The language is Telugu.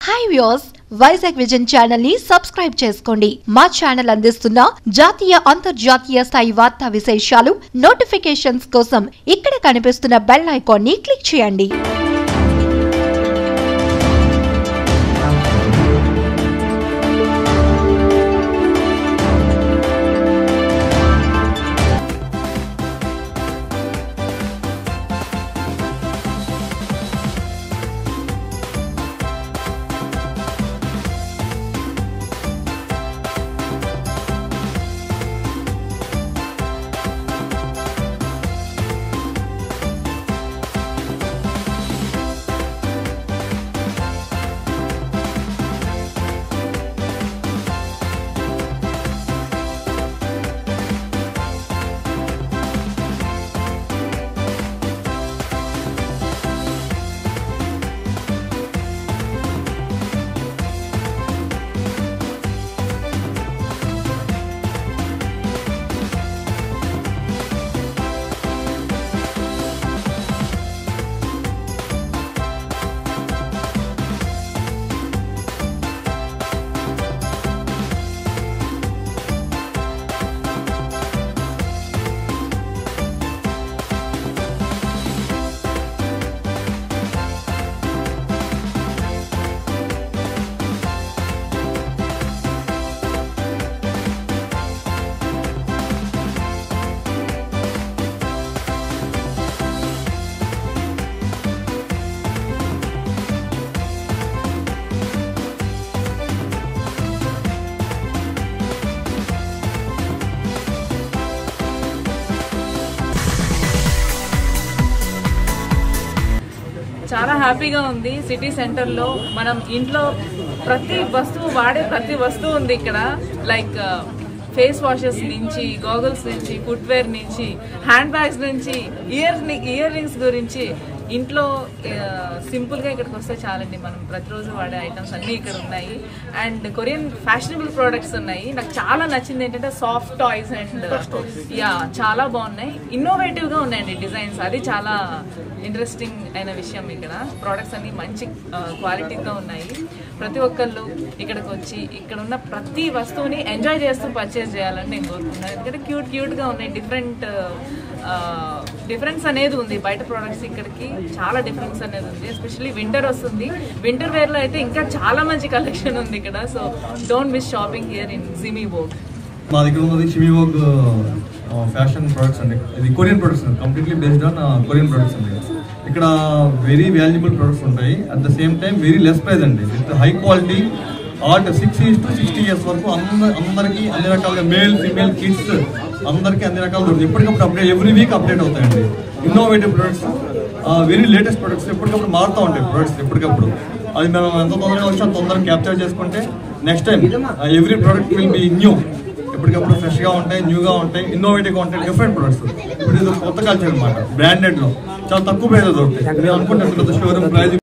hi views Vizag vision channel ని సబ్స్క్రైబ్ చేసుకోండి మా ఛానల్ అందిస్తున్న జాతీయ అంతర్జాతీయ స్థాయి వార్తా విశేషాలు నోటిఫికేషన్స్ కోసం ఇక్కడ కనిపిస్తున్న బెల్ ఐకాన్ ని క్లిక్ చేయండి చాలా హ్యాపీగా ఉంది సిటీ సెంటర్లో మనం ఇంట్లో ప్రతి వస్తువు వాడే ప్రతి వస్తువు ఉంది ఇక్కడ లైక్ ఫేస్ వాషెస్ నుంచి గాగుల్స్ నుంచి ఫుట్వేర్ నుంచి హ్యాండ్ బ్యాగ్స్ నుంచి ఇయర్ ఇయర్ రింగ్స్ గురించి ఇంట్లో సింపుల్గా ఇక్కడికి వస్తే చాలండి మనం ప్రతిరోజు వాడే ఐటమ్స్ అన్నీ ఇక్కడ ఉన్నాయి అండ్ కొరియన్ ఫ్యాషనబుల్ ప్రోడక్ట్స్ ఉన్నాయి నాకు చాలా నచ్చింది ఏంటంటే సాఫ్ట్ టాయ్స్ అండ్ యా చాలా బాగున్నాయి ఇన్నోవేటివ్గా ఉన్నాయండి డిజైన్స్ అది చాలా ఇంట్రెస్టింగ్ అయిన విషయం ఇక్కడ ప్రోడక్ట్స్ అన్ని మంచి క్వాలిటీతో ఉన్నాయి ప్రతి ఒక్కళ్ళు ఇక్కడికి వచ్చి ఇక్కడ ఉన్న ప్రతి వస్తువుని ఎంజాయ్ చేస్తూ పర్చేస్ చేయాలని నేను కోరుకుంటున్నాను ఎందుకంటే క్యూట్ క్యూట్గా ఉన్నాయి డిఫరెంట్ డిఫరెన్స్ అనేది ఉంది బయట ప్రోడక్ట్స్ ఇక్కడికి చాలా డిఫరెన్స్ అనేది ఉంది ఎస్పెషల్లీ వింటర్ వస్తుంది వింటర్ వేర్లో అయితే ఇంకా చాలా మంచి కలెక్షన్ ఉంది ఇక్కడ so don't miss shopping here in సిమీ వోక్ మా దగ్గర ఉన్నది షిమివోగ్ ఫ్యాషన్ ప్రొడక్ట్స్ అండి ఇది కొరియన్ ప్రొడక్ట్స్ అండి completely based on Korean products అండి ఇక్కడ వెరీ వాల్యుబుల్ ప్రొడక్ట్స్ ఉంటాయి at the same time very less price అండి విత్ హై క్వాలిటీ ఆర్ట్ six years to sixty years వరకు అందరి అందరికీ అన్ని రకాలుగా మేల్ ఫీమేల్ కిడ్స్ అందరికీ అన్ని రకాలు దొరుకుతాయి ఎప్పటికప్పుడు అప్డేట్ ఎవ్రీ వీక్ అప్డేట్ అవుతాయండి innovative products very latest products ఎప్పటికప్పుడు మారుతూ ఉంటాయి ప్రొడక్ట్స్ ఎప్పటికప్పుడు అది మేము ఎంత తొందరగా వచ్చి అంత తొందరగా క్యాప్చర్ చేసుకుంటే next time every product will be new ఎప్పటికప్పుడు ఫ్రెష్గా ఉంటాయి న్యూగా ఉంటాయి ఇన్నోవేటివ్గా ఉంటాయి డిఫరెంట్ ప్రొడక్ట్స్ ఇప్పుడు ఇది కొత్త కల్చర్ అనమాట బ్రాండెడ్లో చాలా తక్కువ ప్రైస్ దొరుకుతాయి నేను అనుకుంటే పెద్ద షోరూమ్ ప్రైస్